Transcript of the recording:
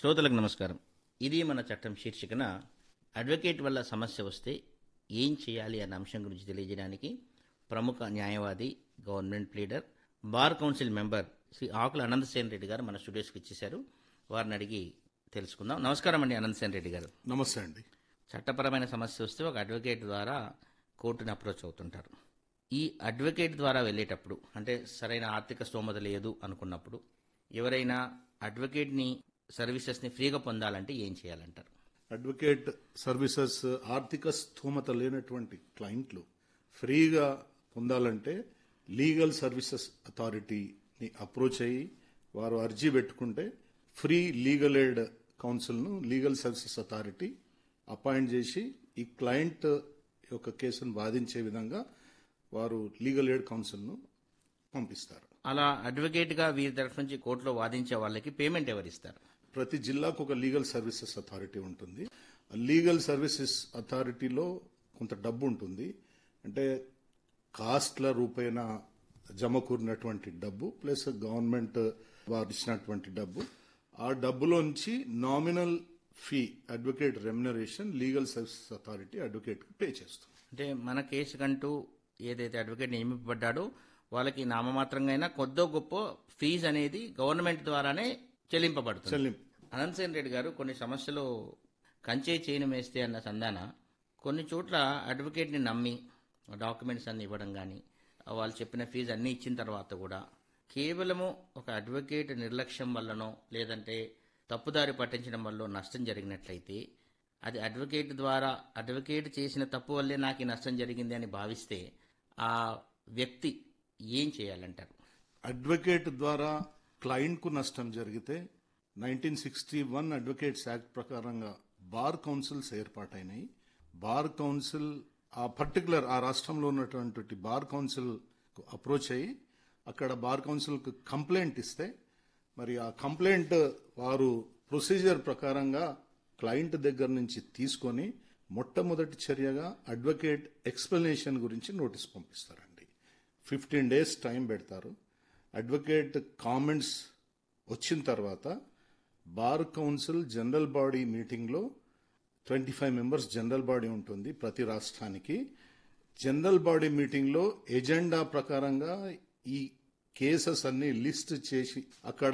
శ్రోతలకు నమస్కారం ఇది మన చట్టం శీర్షికన అడ్వకేట్ వల్ల సమస్య వస్తే ఏం చేయాలి అన్న అంశం గురించి తెలియజేయడానికి ప్రముఖ న్యాయవాది government leader bar council member Shri Akula Anantasen Reddy గారు మన స్టూడియోస్కి ఇచ్చేశారు వారిని అడిగి తెలుసుకుందాం నమస్కారం అండి అనంతసేన్ రెడ్డి గారు నమస్తే అండి చట్టపరమైన సమస్య వస్తే ఒక అడ్వకేట్ ద్వారా కోర్టుని అప్రోచ్ అవుతుంటారు ఈ అడ్వకేట్ ద్వారా వెళ్ళేటప్పుడు అంటే సరైన ఆర్థిక స్తోమత లేదు అనుకున్నప్పుడు ఎవరైనా అడ్వకేట్ని సర్వీసెస్ని ఫ్రీగా పొందాలంటే ఏం చేయాలంటారు అడ్వకేట్ సర్వీసెస్ ఆర్థిక స్థూమత లేనటువంటి క్లయింట్లు ఫ్రీగా పొందాలంటే లీగల్ సర్వీసెస్ అథారిటీని అప్రోచ్ అయ్యి వారు అర్జీ పెట్టుకుంటే ఫ్రీ లీగల్ ఎయిడ్ కౌన్సిల్ను లీగల్ సర్వీసెస్ అథారిటీ అపాయింట్ చేసి ఈ క్లయింట్ యొక్క కేసును వాదించే విధంగా వారు లీగల్ ఎయిడ్ కౌన్సిల్ను పంపిస్తారు అలా అడ్వకేట్గా వీరి తరఫు నుంచి కోర్టులో వాదించే వాళ్ళకి పేమెంట్ ఎవరిస్తారు ప్రతి జిల్లాకు ఒక లీగల్ సర్వీసెస్ అథారిటీ ఉంటుంది ఆ లీగల్ సర్వీసెస్ అథారిటీలో కొంత డబ్బు ఉంటుంది అంటే కాస్ట్ల రూపేణ జమకూరినటువంటి డబ్బు ప్లస్ గవర్నమెంట్ వారు ఇచ్చినటువంటి డబ్బు ఆ డబ్బులోంచి nominal fee advocate remuneration legal services authority అడ్వకేట్కి పే చేస్తుంది అంటే మన కేసు కంటూ ఏదైతే అడ్వకేట్ నియమింపబడ్డాడో వాళ్ళకి నామమాత్రంగా అయినా కొద్దో గొప్ప ఫీజు అనేది గవర్నమెంట్ ద్వారానే చెల్లింపబడుతుంది చెల్లింపు అనంతసేన్ రెడ్డి గారు కొన్ని సమస్యలు కంచే చేయను వేస్తే అన్న సందాన కొన్ని చోట్ల అడ్వకేట్ని నమ్మి డాక్యుమెంట్స్ అన్ని ఇవ్వడం కానీ వాళ్ళు చెప్పిన ఫీజు అన్నీ ఇచ్చిన తర్వాత కూడా కేవలము ఒక అడ్వకేట్ నిర్లక్ష్యం వల్లనో లేదంటే తప్పుదారి పట్టించడం వల్ల నష్టం జరిగినట్లయితే అది అడ్వకేట్ ద్వారా అడ్వకేట్ చేసిన తప్పు వల్లే నాకు ఈ నష్టం జరిగింది అని భావిస్తే ఆ వ్యక్తి ఏం చేయాలంటారు అడ్వకేట్ ద్వారా క్లయింట్కు నష్టం జరిగితే nineteen sixty one advocates act ప్రకారంగా బార్ కౌన్సిల్స్ ఏర్పాటైనాయి బార్ కౌన్సిల్ ఆ పర్టికులర్ ఆ రాష్ట్రంలో ఉన్నటువంటి బార్ కౌన్సిల్ అప్రోచ్ అయ్యి అక్కడ బార్ కౌన్సిల్కు కంప్లైంట్ ఇస్తే మరి ఆ కంప్లైంట్ వారు ప్రొసీజర్ ప్రకారంగా క్లయింట్ దగ్గర నుంచి తీసుకొని మొట్టమొదటి చర్యగా అడ్వకేట్ ఎక్స్ప్లెనేషన్ గురించి నోటీస్ పంపిస్తారండి ఫిఫ్టీన్ డేస్ టైం పెడతారు అడ్వకేట్ కామెంట్స్ వచ్చిన తర్వాత బార్ కౌన్సిల్ జనరల్ బాడీ మీటింగ్లో twenty five members general body ఉంటుంది ప్రతి రాష్ట్రానికి జనరల్ బాడీ మీటింగ్లో ఎజెండా ప్రకారంగా ఈ కేసెస్ అన్ని లిస్ట్ చేసి అక్కడ